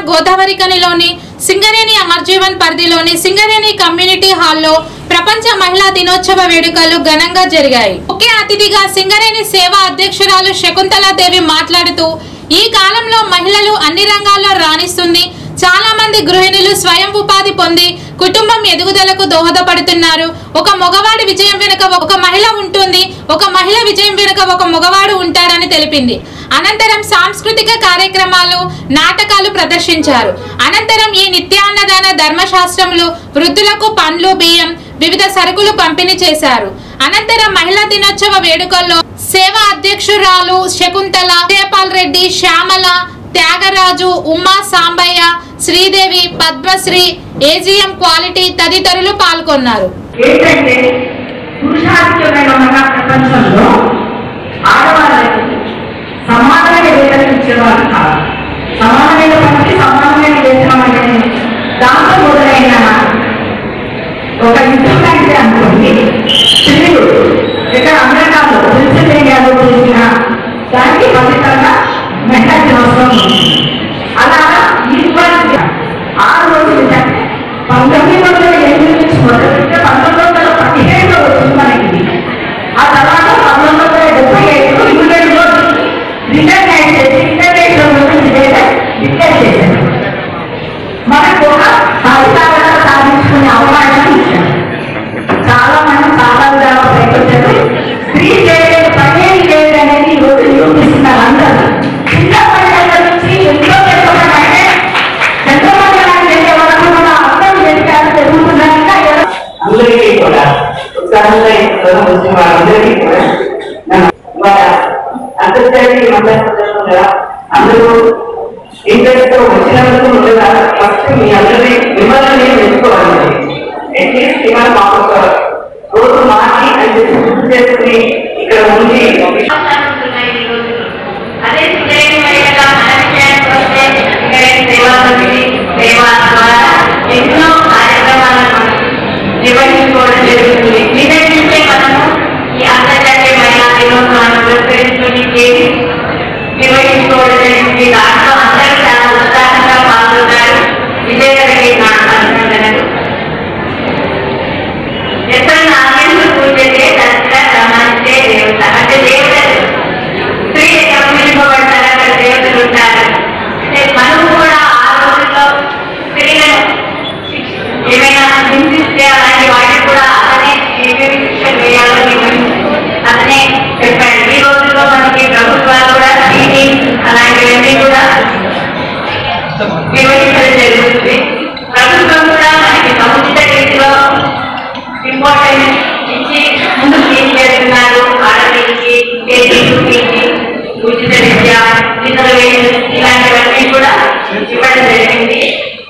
Godavari కనిలోని Singareni RG one పరిధిలోని Singareni community హాల్లో ప్రపంచ మహిళా దినోత్సవ వేడుకలు ఘనంగా జరిగాయి ముఖ్య అతిథిగా సింగరేణి సేవా అధ్యక్షురాలు శకుంతలాదేవి మాట్లాడుతూ ఈ కాలంలో మహిళలు అన్ని రంగాల్లో రాణిస్తుంది చాలా మంది గృహిణులు స్వయం ఉపాధి పొంది కుటుంబం ఎదుగుదలకు దోహదపడుతున్నారు ఒక మగవాడి విజయం వెనుక ఒక మహిళ ఉంటుంది ఒక మహిళ విజయం వెనుక ఒక మగవాడు ఉంటాడని తెలిపింది అనంతరం సాంస్కృతిక కార్యక్రమాలు నాటకాలు ప్రదర్శించారు అనంతరం ఈ నిత్యాన్నదాన ధర్మశాస్త్రములు వృద్ధులకు పండ్లు బియ్యం వివిధ సరుకులు పంపిణీ చేశారు అనంతరం మహిళా దినోత్సవ వేడుకల్లో సేవా అధ్యక్షురాలు శకుంతల జయపాల్ రెడ్డి శ్యామల త్యాగరాజు ఉమా సాంబయ్య శ్రీదేవి పద్మశ్రీ ఏజిఎం క్వాలిటీ తదితరులు పాల్గొన్నారు ఏంటంటే పురుషాధిక్యమైన మన ప్రపంచంలో ఆడవాళ్ళకి సమానమైన వేతనం ఇచ్చేవాళ్ళు కాదు సమానమైన పనికి సమానమైన వేతనం అంటే దాంతో మొదలైన ఒక యుద్ధం అంటే అనుకోండి స్త్రీలు ఇక్కడ అమెరికాలో పెన్సిల్వేనియాలో చేసిన దానికి ఫలితంగా మెగా దినోత్సవం ఉంది అలాగా ఈక్వాలిటీ ఆ రోజు ఏంటంటే పంతొమ్మిది వందల ఎనిమిది నుంచి మొదలుపెడితే పంతొమ్మిది వందల పదిహేడులో వచ్చింది మనకి ఇది. ఆ తర్వాత పంతొమ్మిది వందల డెబ్బై ఏడులో ఇంగ్లాండ్లో రికగ్నైజ్ చేసి ఇంటర్నేషనల్ ఉమెన్స్ డే డిక్లేర్ చేశారు మనకు ఒక సాధికారత సాధించుకునే అవకాశం ఇచ్చారు చాలా మంది చాలా విధాలుగా ప్రయత్నించారు స్త్రీ చేయలేని పనే లేదు అనేది ఈరోజు నిరూపిస్తున్నారు అందరూ చిన్న పల్లెల నుంచి ఎంతో పెద్ద పని చంద్రమండలానికి వెళ్ళే వరకు మన అర్థం చేశారు జరుగుతున్నారు ఇంకా ఎవరు అందరికీ కూడా ఉత్సాహంగా ఇక్కడ వచ్చిన వారందరికీ కూడా నేను ఇవాళ అంతర్జాతీయ మహిళా సందర్భంగా అందరూ ఇంట్రెస్ట్ వచ్చినందుకు ముందుగా ఫస్ట్ మీ అందరినీ మిమ్మల్ని నేను మెచ్చుకోవాలి అట్లీస్ట్ ఇవాళ మాకు ఒక రోజు మార్చి అని చెప్పి గుర్తు చేసుకుని ఇక్కడ ఉండి అదే సుదైన మహిళగా మన విషయానికి వస్తే ఇక్కడ సేవా సమితి సేవా ద్వారా ఎన్నో కార్యక్రమాలను మనం నిర్వహించుకోవడం జరుగుతుంది నిజంటే మనము ఈ అంతర్జాతీయ మహిళా దినోత్సవాన్ని పురస్కరించుకుని చేసి నిర్వహించుకోవడం జరిగింది దాంట్లో అందరూ చాలా ఉత్సాహంగా పాల్గొన్నారు విజయగలిగి నా అభినందనలు ఎప్పుడైనా ఆలయంలో పూజతే దసరా రమాంతే దేవత అంటే దేవతలు స్త్రీలు గమనింపబడతారు అక్కడ దేవతలు ఉంటారు అంటే మనం కూడా ఆ రోజుల్లో స్త్రీలను ఏమైనా హింసిస్తే అలాంటి వాటికి కూడా అతనే ఏమేమి శిక్ష వేయాలని అతనే చెప్పాడు ఈ రోజుల్లో మనకి ప్రభుత్వాలు కూడా టీవీ అలాంటివన్నీ కూడా నిర్వహించడం జరుగుతుంది ప్రభుత్వం కూడా మనకి సముచిత రీతిలో ఇంపార్టెన్స్ ఇచ్చి ముందుకు తీసుకెళ్తున్నారు ఆడపిల్లకి పేదలకి ఉచిత విద్య రిజర్వేషన్ ఇలాంటివన్నీ కూడా ఇవ్వడం జరిగింది